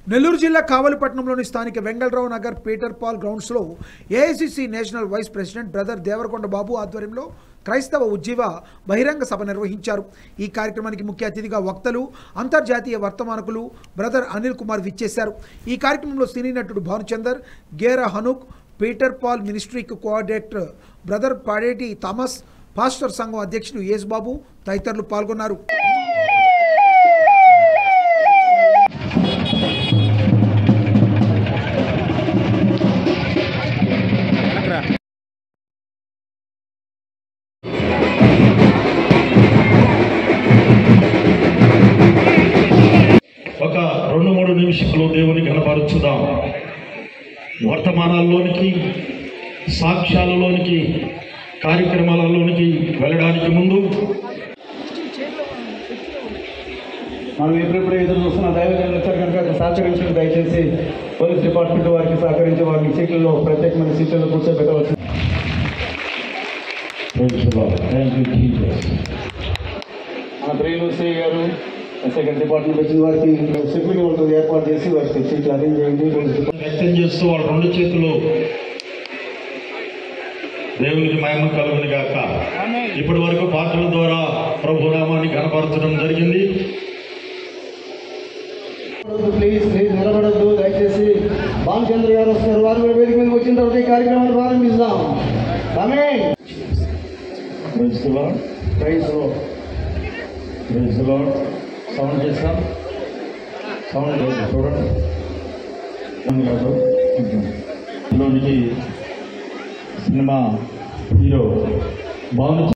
నెల్లూరు జిల్లా కావలిపట్నంలోని స్థానిక వెంగళరావు నగర్ పీటర్ పాల్ గ్రౌండ్స్లో AICC national vice president brother Devarakonda Babu ఆధ్వర్యంలో క్రైస్తవ ఉజ్జీవ బహిరంగ సభ నిర్వహించారు ఈ కార్యక్రమానికి ముఖ్య అతిథిగా వక్తలు అంతర్జాతీయ వర్తమానకులు బ్రదర్ అనిల్ కుమార్ విచ్చేశారు ఈ కార్యక్రమంలో సినీ నటుడు భానుచందర్ గేరా హనుక్ పీటర్ పాల్ మినిస్ట్రీకి coordinator brother Padeti Thomas pastor సంఘం అధ్యక్షుడు యేసుబాబు తదితరులు పాల్గొన్నారు ఒక రెండు మూడు నిమిషాలు దేవుని కనపరుచుదాం వర్తమానాల్లోనికి సాక్ష్యాలలోనికి కార్యక్రమాలలోనికి వెళ్ళడానికి ముందు మనం ఎప్పుడెప్పుడు ఎదురు చూస్తున్న దైవజనులు వచ్చారు కనుక సహకరించడం దయచేసి పోలీస్ డిపార్ట్మెంట్ వారికి సహకరించి వారిని సీట్లలో ప్రత్యేకమైన సీట్లలో కూర్చోబెట్టవచ్చు Praise the Lord. Thank you, Jesus. మన ప్రియులు శ్రీ గారు సెకండ్ డిపార్ట్మెంట్ వచ్చిన వారికి సెక్యూరిటీ వాళ్ళతో ఏర్పాటు చేసి వారికి సీట్లు అరేంజ్ చేయండి పోలీస్ డిపార్ట్మెంట్ వ్యక్తం చేస్తూ వాళ్ళ రెండు చేతులు దేవునికి మహిమ కలుగుని గాక ఇప్పటి వరకు పాటల ద్వారా ప్రభు నామాన్ని కనపరచడం జరిగింది ప్లీజ్ ప్లీజ్ నిలబడద్దు దయచేసి భానుచంద్ర గారు వస్తున్నారు వారు కూడా వేదిక మీద వచ్చిన తర్వాత ఈ కార్యక్రమాన్ని ప్రారంభిస్తాం ఆమె Praise the Lord. Praise Praise the Lord. Sound చేస్తాం సౌండ్ లేదు చూడండి సౌండ్ కాదు ఇందులోనికి సినిమా హీరో బాగుంది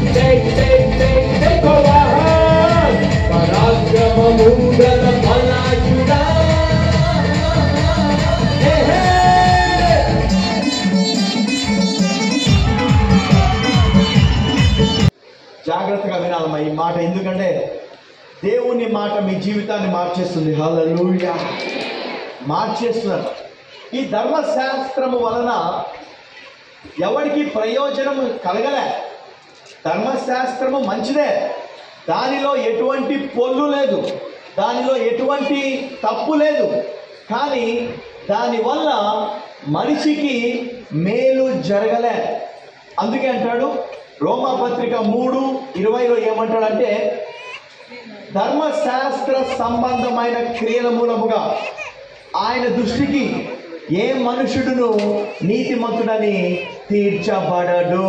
జాగ్రత్తగా వినాలమ్మా ఈ మాట ఎందుకంటే దేవుని మాట మీ జీవితాన్ని మార్చేస్తుంది హల్లెలూయా మార్చేస్తున్నారు ఈ ధర్మశాస్త్రము వలన ఎవరికి ప్రయోజనం కలగలే ధర్మశాస్త్రము మంచిదే దానిలో ఎటువంటి పొల్లు లేదు దానిలో ఎటువంటి తప్పు లేదు కానీ దానివల్ల మనిషికి మేలు జరగలే అందుకే అంటాడు రోమాపత్రిక మూడు ఇరవైలో ఏమంటాడంటే ధర్మశాస్త్ర సంబంధమైన క్రియల మూలముగా ఆయన దృష్టికి ఏ మనుషుడును నీతిమంతుడని తీర్చబడడు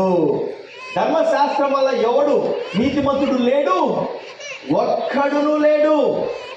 ధర్మశాస్త్రం వల్ల ఎవడు నీతిమంతుడు లేడు ఒక్కడును లేడు